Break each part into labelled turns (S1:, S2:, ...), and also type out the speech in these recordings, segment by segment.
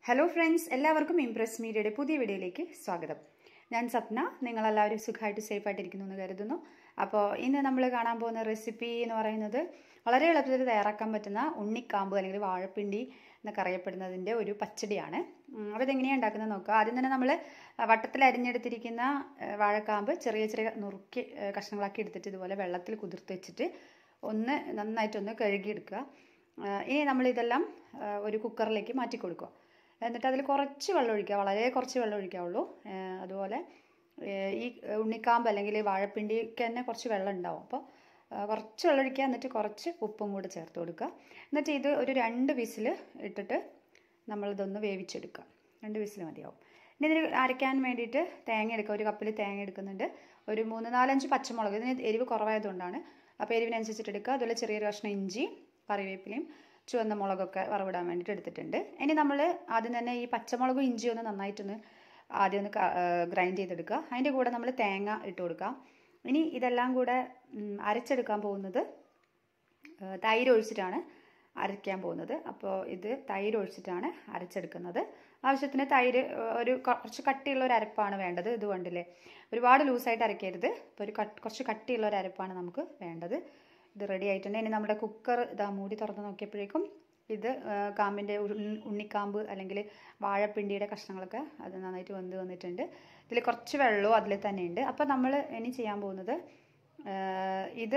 S1: hello friends എല്ലാവർക്കും Impress മീഡിയയുടെ പുതിയ വീഡിയോയിലേക്ക് സ്വാഗതം ഞാൻ സപ്ന നിങ്ങളെല്ലാവരും സുഖമായിട്ട് സേഫായിട്ടിരിക്കുന്നു എന്ന് കരുതുന്നു അപ്പോൾ ഇന്ന് നമ്മൾ കാണാൻ പോകുന്ന റെസിപ്പി എന്ന് പറയുന്നത് വളരെ എളുപ്പത്തിൽ തയ്യാറാക്കാൻ പറ്റുന്ന ഉണ്ണിക്കാമ്പ് അല്ലെങ്കിൽ വാഴപ്പിണ്ടി എന്നൊക്കെ അറിയപ്പെടുന്നതിൻ്റെ ഒരു പച്ചടിയാണ് ഉം, അപ്പോൾ ഇതെങ്ങനെയാണ് ഉണ്ടാക്കുന്നത് നോക്കുക ആദ്യം തന്നെ നമ്മൾ വട്ടത്തിൽ അരിഞ്ഞെടുത്തിരിക്കുന്ന ഏഹ്, വാഴക്കാമ്പ് ചെറിയ ചെറിയ നുറുക്കി ഏഹ്, കഷ്ണങ്ങളാക്കി എടുത്തിട്ട് ഇതുപോലെ വെള്ളത്തിൽ കുതിർത്ത് വെച്ചിട്ട് ഒന്ന് നന്നായിട്ടൊന്ന് കഴുകിയെടുക്കുക ഏഹ്, ഇനി നമ്മളിതെല്ലാം ഏഹ്, ഒരു കുക്കറിലേക്ക് മാറ്റി കൊടുക്കുക എന്നിട്ട് അതിൽ കുറച്ച് വെള്ളം ഒഴിക്കുക വളരെ കുറച്ച് വെള്ളം ഒഴിക്കാവുള്ളൂ ഏഹ് അതുപോലെ ഏഹ് ഈ ഉണ്ണിക്കാമ്പ് അല്ലെങ്കിൽ വാഴപ്പിണ്ടിക്ക് തന്നെ കുറച്ച് വെള്ളം ഉണ്ടാവും അപ്പോൾ ഏഹ് കുറച്ച് വെള്ളം ഒഴിക്കുക എന്നിട്ട് കുറച്ച് ഉപ്പും കൂടെ ചേർത്ത് കൊടുക്കുക എന്നിട്ട് ഇത് ഒരു രണ്ട് വിസിൽ ഇട്ടിട്ട് നമ്മളിതൊന്ന് വേവിച്ചെടുക്കുക രണ്ട് വിസിൽ മതിയാവും ഇനി ഇതിന് അരയ്ക്കാൻ വേണ്ടിയിട്ട് തേങ്ങ എടുക്കുക ഒരു കപ്പിൽ തേങ്ങ എടുക്കുന്നുണ്ട് ഒരു മൂന്ന് നാലഞ്ച് പച്ചമുളക് ഇതിന് എരിവ് കുറവായതുകൊണ്ടാണ് അപ്പോൾ എരിവിനനുസരിച്ചിട്ട് എടുക്കുക അതുപോലെ ചെറിയൊരു കഷ്ണം ഇഞ്ചി കറിവേപ്പിലയും ചുവന്ന മുളകൊക്കെ വറവിടാൻ വേണ്ടിയിട്ട് എടുത്തിട്ടുണ്ട് ഇനി നമ്മൾ ആദ്യം തന്നെ ഈ പച്ചമുളകും ഇഞ്ചിയും ഒന്ന് നന്നായിട്ടൊന്ന് ആദ്യം ഒന്ന് ഗ്രൈൻഡ് ചെയ്തെടുക്കുക അതിൻ്റെ കൂടെ നമ്മൾ തേങ്ങ ഇട്ട് കൊടുക്കുക ഇനി ഇതെല്ലാം കൂടെ ഉം, അരച്ചെടുക്കാൻ പോകുന്നത് ഏഹ്, തൈര് ഒഴിച്ചിട്ടാണ് അരയ്ക്കാൻ പോകുന്നത് അപ്പോൾ ഇത് തൈര് ഒഴിച്ചിട്ടാണ് അരച്ചെടുക്കുന്നത് ആവശ്യത്തിന് തൈര് ഏഹ്, ഒരു കുറച്ച് കട്ടിയുള്ള ഒരു അരപ്പാണ് വേണ്ടത് ഇത് കണ്ടില്ലേ ഒരുപാട് ലൂസായിട്ട് അരയ്ക്കരുത് ഇപ്പോൾ ഒരു കട്ട് കുറച്ച് കട്ടിയുള്ള ഒരു അരപ്പാണ് നമുക്ക് വേണ്ടത് ഇത് റെഡി ആയിട്ടുണ്ട് ഇനി നമ്മുടെ കുക്കർ ഇതാ മൂടി തുറന്ന് നോക്കിയപ്പോഴേക്കും ഇത് ആ, കാമ്പിൻ്റെ ഉണ്ണി- ഉണ്ണിക്കാമ്പ് അല്ലെങ്കിൽ വാഴപ്പിണ്ടിയുടെ കഷ്ണങ്ങളൊക്കെ അത് നന്നായിട്ട് വെന്ത് വന്നിട്ടുണ്ട് ഇതിൽ കുറച്ച് വെള്ളവും അതിൽ തന്നെ ഉണ്ട് അപ്പോൾ നമ്മൾ ഇനി ചെയ്യാൻ പോകുന്നത് ആ, ഇത്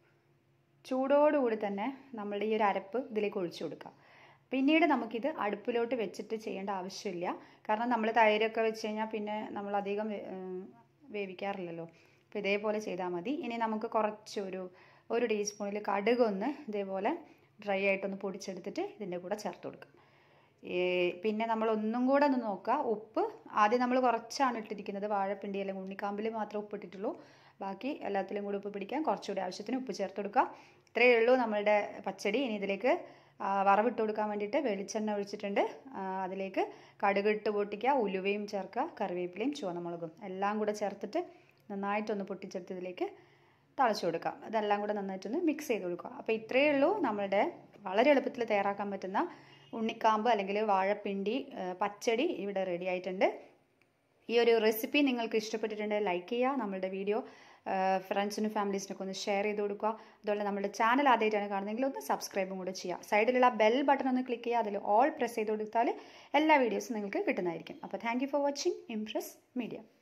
S1: ചൂടോടുകൂടി തന്നെ നമ്മളുടെ ഈ ഒരു അരപ്പ് ഇതിലേക്ക് ഒഴിച്ചു കൊടുക്കുക പിന്നീട് നമുക്കിത് അടുപ്പിലോട്ട് വെച്ചിട്ട് ചെയ്യേണ്ട ആവശ്യമില്ല കാരണം നമ്മൾ തൈരൊക്കെ വെച്ച് കഴിഞ്ഞാൽ പിന്നെ നമ്മൾ അധികം വേ- ഉം, വേവിക്കാറില്ലല്ലോ അപ്പോൾ ഇതേപോലെ ചെയ്താൽ മതി ഇനി നമുക്ക് കുറച്ച് ഒരു ഒരു ടീസ്പൂണിൽ കടുക് ഒന്ന് ഇതേപോലെ ഡ്രൈ ആയിട്ടൊന്ന് പൊടിച്ചെടുത്തിട്ട് ഇതിൻ്റെ കൂടെ ചേർത്ത് കൊടുക്കുക ഈ പിന്നെ നമ്മൾ ഒന്നും കൂടെ ഒന്ന് നോക്കുക ഉപ്പ് ആദ്യം നമ്മൾ കുറച്ചാണ് ഇട്ടിരിക്കുന്നത് വാഴപ്പിണ്ടി അല്ലെങ്കിൽ ഉണ്ണിക്കാമ്പിൽ മാത്രമേ ഉപ്പ് ഇട്ടിട്ടുള്ളൂ ബാക്കി എല്ലാത്തിലും കൂടി ഉപ്പ് പിടിക്കാൻ കുറച്ചുകൂടി ആവശ്യത്തിന് ഉപ്പ് ചേർത്ത് കൊടുക്കുക ഇത്രയേ ഉള്ളൂ നമ്മളുടെ പച്ചടി ഇനി ഇതിലേക്ക് ആ, വറവിട്ട് കൊടുക്കാൻ വേണ്ടിയിട്ട് വെളിച്ചെണ്ണ ഒഴിച്ചിട്ടുണ്ട് ആ, അതിലേക്ക് കടുക് ഇട്ട് പൊട്ടിക്കുക ഉലുവയും ചേർക്കുക കറിവേപ്പിലയും ചുവന്നമുളകും എല്ലാം കൂടെ ചേർത്തിട്ട് നന്നായിട്ടൊന്ന് പൊട്ടിച്ചെടുത്ത് ഇതിലേക്ക് തളച്ചു കൊടുക്കാം അതെല്ലാം കൂടെ നന്നായിട്ടൊന്ന് മിക്സ് ചെയ്ത് കൊടുക്കുക അപ്പോൾ ഇത്രയേ ഉള്ളൂ നമ്മളുടെ വളരെ എളുപ്പത്തിൽ തയ്യാറാക്കാൻ പറ്റുന്ന ഉണ്ണിക്കാമ്പ് അല്ലെങ്കിൽ വാഴപ്പിണ്ടി ആ, പച്ചടി ഇവിടെ റെഡി ആയിട്ടുണ്ട് ഈ ഒരു റെസിപ്പി നിങ്ങൾക്ക് ഇഷ്ടപ്പെട്ടിട്ടുണ്ടെങ്കിൽ ലൈക്ക് ചെയ്യുക നമ്മളുടെ വീഡിയോ ഫ്രണ്ട്സിനും ഫാമിലീസിനൊക്കെ ഒന്ന് ഷെയർ ചെയ്ത് കൊടുക്കുക അതുപോലെ നമ്മുടെ ചാനൽ ആദ്യമായിട്ടാണ് കാണുന്നതെങ്കിൽ ഒന്ന് സബ്സ്ക്രൈബും കൂടെ ചെയ്യുക സൈഡിലുള്ള ബെൽ ബട്ടൺ ഒന്ന് ക്ലിക്ക് ചെയ്യുക അതിൽ ഓൾ പ്രസ് ചെയ്ത് കൊടുത്താൽ എല്ലാ വീഡിയോസും നിങ്ങൾക്ക് കിട്ടുന്നതായിരിക്കും അപ്പോൾ thank you for watching impress media